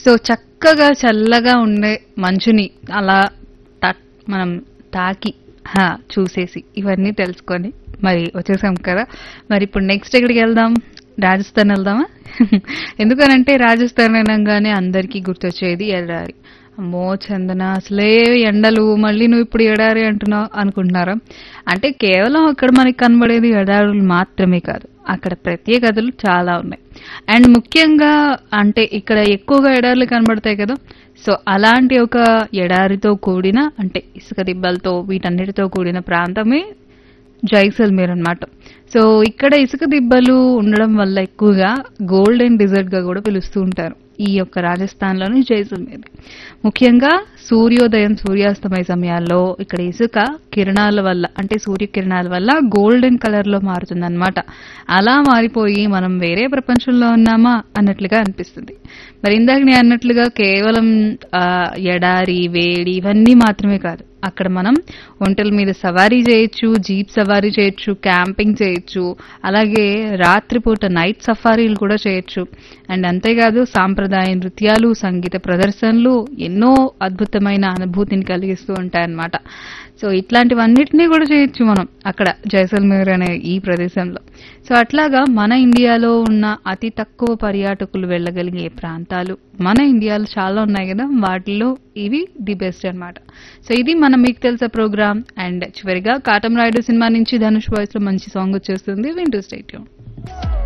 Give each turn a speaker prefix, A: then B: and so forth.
A: so చక్కగా చల్లగా ఉండే మంచుని అలా తా- మనం తాకి హా, చూసేసి ఇవన్నీ తెలుసుకొని మరి వచ్చేసాం కదా మరి ఇప్పుడు నెక్స్ట్ ఎక్కడికి వెళ్దాం రాజస్థాన్ వెళ్దామా ఎందుకనంటే రాజస్థాన్ అనగానే అందరికీ గుర్తొచ్చేది ఎడారి అమ్మో చందన అసలే ఎండలు మళ్ళీ నువ్వు ఇప్పుడు ఎడారి అంటున్నావు అనుకుంటున్నారా అంటే కేవలం అక్కడ మనకి కనబడేది ఎడారులు మాత్రమే కాదు అక్కడ ప్రత్యేకతలు చాలా ఉన్నాయి అండ్ ముఖ్యంగా అంటే ఇక్కడ ఎక్కువగా ఎడారులు కనబడతాయి కదా సో అలాంటి ఒక ఎడారితో కూడిన అంటే ఇసుక దిబ్బలతో వీటన్నిటితో కూడిన ప్రాంతమే జైసల్మేర్ అన్నమాట సో ఇక్కడ ఇసుక దిబ్బలు ఉండడం వల్ల ఎక్కువగా గోల్డెన్ డిజర్ట్ గా కూడా పిలుస్తూ ఉంటారు ఈ యొక్క రాజస్థాన్లోని జైసల్మేర్ ముఖ్యంగా సూర్యోదయం సూర్యాస్తమయ సమయాల్లో ఇక్కడ ఇసుక కిరణాల వల్ల అంటే సూర్యకిరణాల వల్ల గోల్డెన్ కలర్ లో మారుతుందన్నమాట అలా మారిపోయి మనం వేరే ప్రపంచంలో ఉన్నామా అన్నట్లుగా అనిపిస్తుంది మరి ఇందాక నేను అన్నట్లుగా కేవలం ఆ, ఎడారి వేడి ఇవన్నీ మాత్రమే కాదు అక్కడ మనం ఒంటెల మీద సవారీ చేయొచ్చు జీప్ సవారీ చేయొచ్చు క్యాంపింగ్ చేయొచ్చు అలాగే రాత్రిపూట నైట్ సఫారీలు కూడా చేయొచ్చు అండ్ అంతేకాదు సాంప్రదాయ నృత్యాలు సంగీత ప్రదర్శనలు ఎన్నో అద్భుతమైన అనుభూతిని కలిగిస్తూ ఉంటాయన్నమాట సో ఇట్లాంటివన్నిటినీ కూడా చేయొచ్చు మనం అక్కడ జైసల్మేర్ అనే ఈ ప్రదేశంలో సో అట్లాగా మన ఇండియాలో ఉన్న అతి తక్కువ పర్యాటకులు వెళ్ళగలిగే ప్రాంతాలు మన ఇండియాలో చాలా ఉన్నాయి కదా వాటిల్లో ఇవి ది బెస్ట్ అన్నమాట సో ఇది మన మీకు తెలుసా ప్రోగ్రామ్ అండ్ చివరిగా కాటం రాయుడు సినిమా నుంచి ధనుష్ వాయిస్ లో మంచి సాంగ్ వచ్చేస్తుంది వింటూ స్టేట్యూన్